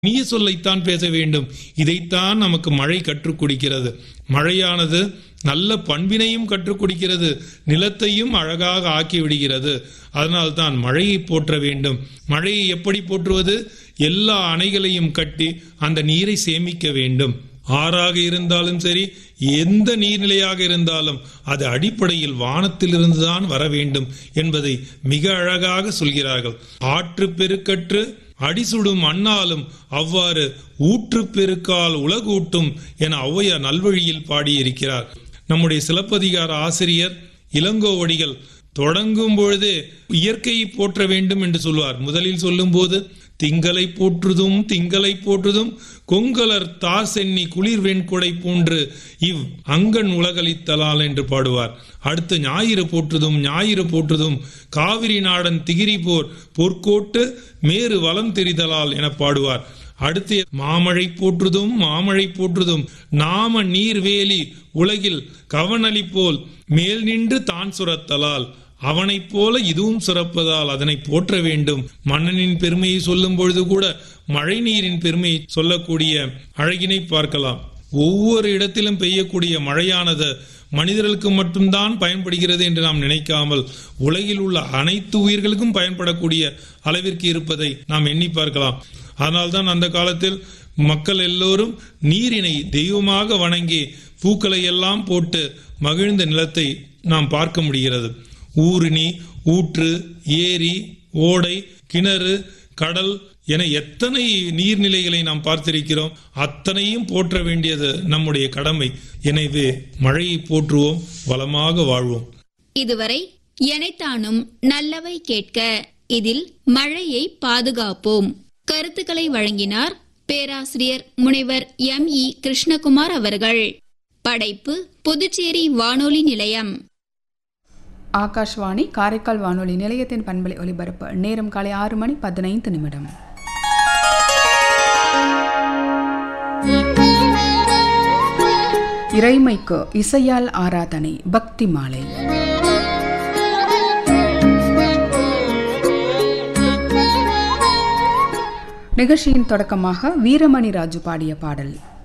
இனிய சொல்லைத்தான் பேச வேண்டும் இதைத்தான் நமக்கு மழை கற்றுக் கொடுக்கிறது மழையானது நல்ல பண்பினையும் கற்றுக் கொடுக்கிறது நிலத்தையும் அழகாக ஆக்கி விடுகிறது அதனால்தான் மழையை போற்ற வேண்டும் மழையை எப்படி போற்றுவது எல்லா அணைகளையும் கட்டி அந்த நீரை சேமிக்க வேண்டும் ஆறாக இருந்தாலும் சரி எந்த நீர்நிலையாக இருந்தாலும் அது அடிப்படையில் வானத்திலிருந்துதான் வர வேண்டும் என்பதை மிக அழகாக சொல்கிறார்கள் ஆற்று பெருக்கற்று அடிசுடும் அண்ணாலும் அவ்வாறு ஊற்று பெருக்கால் உலகூட்டும் என ஔவையார் நல்வழியில் பாடியிருக்கிறார் நம்முடைய சிலப்பதிகார ஆசிரியர் இளங்கோவடிகள் தொடங்கும் பொழுதே இயற்கையை போற்ற வேண்டும் என்று சொல்வார் முதலில் சொல்லும்போது திங்களை போற்றுதும் திங்களை போற்றுதும் கொங்கலர் தார் சென்னி குளிர் வெண்குடை போன்று இவ் அங்கன் உலகளித்தலால் என்று பாடுவார் அடுத்து ஞாயிறு போற்றுதும் ஞாயிறு போற்றுதும் காவிரி நாடன் திகிரி போர் பொற்கோட்டு மேறு வலம் தெரிதலால் என பாடுவார் அடுத்து மாமழை போற்றுதும் மாமழை போற்றுதும் நாம நீர்வேலி உலகில் கவனளி போல் மேல் நின்று தான் சுரத்தலால் அவனைப் போல இதுவும் சுரப்பதால் அதனை போற்ற வேண்டும் மன்னனின் பெருமையை சொல்லும் பொழுது கூட மழை நீரின் பெருமையை சொல்லக்கூடிய அழகினை பார்க்கலாம் ஒவ்வொரு இடத்திலும் பெய்யக்கூடிய மழையானது மனிதர்களுக்கு மட்டும்தான் பயன்படுகிறது என்று நாம் நினைக்காமல் உலகில் உள்ள அனைத்து உயிர்களுக்கும் பயன்படக்கூடிய அளவிற்கு இருப்பதை நாம் எண்ணி பார்க்கலாம் அதனால்தான் அந்த காலத்தில் மக்கள் எல்லோரும் நீரினை தெய்வமாக வணங்கி பூக்களை எல்லாம் போட்டு மகிழ்ந்த நிலத்தை நாம் பார்க்க முடிகிறது ஊருணி ஊற்று ஏரி ஓடை கிணறு கடல் என எத்தனை நீர்நிலைகளை நாம் பார்த்திருக்கிறோம் அத்தனையும் போற்ற வேண்டியது நம்முடைய கடமை எனவே மழையை போற்றுவோம் வளமாக வாழ்வோம் இதுவரை எனைத்தானும் நல்லவை கேட்க இதில் மழையை பாதுகாப்போம் கருத்துக்களை வழங்கினார் பேராசிரியர் முனைவர் எம் இ கிருஷ்ணகுமார் அவர்கள் படைப்பு புதுச்சேரி வானொலி நிலையம் ஆகாஷ்வாணி காரைக்கால் வானொலி நிலையத்தின் பண்பலை ஒலிபரப்பு நேரம் காலை ஆறு மணி பதினைந்து நிமிடம் இறைமைக்கு இசையால் ஆராதனை பக்தி மாலை நிகழ்ச்சியின் தொடக்கமாக வீரமணி ராஜு பாடிய பாடல்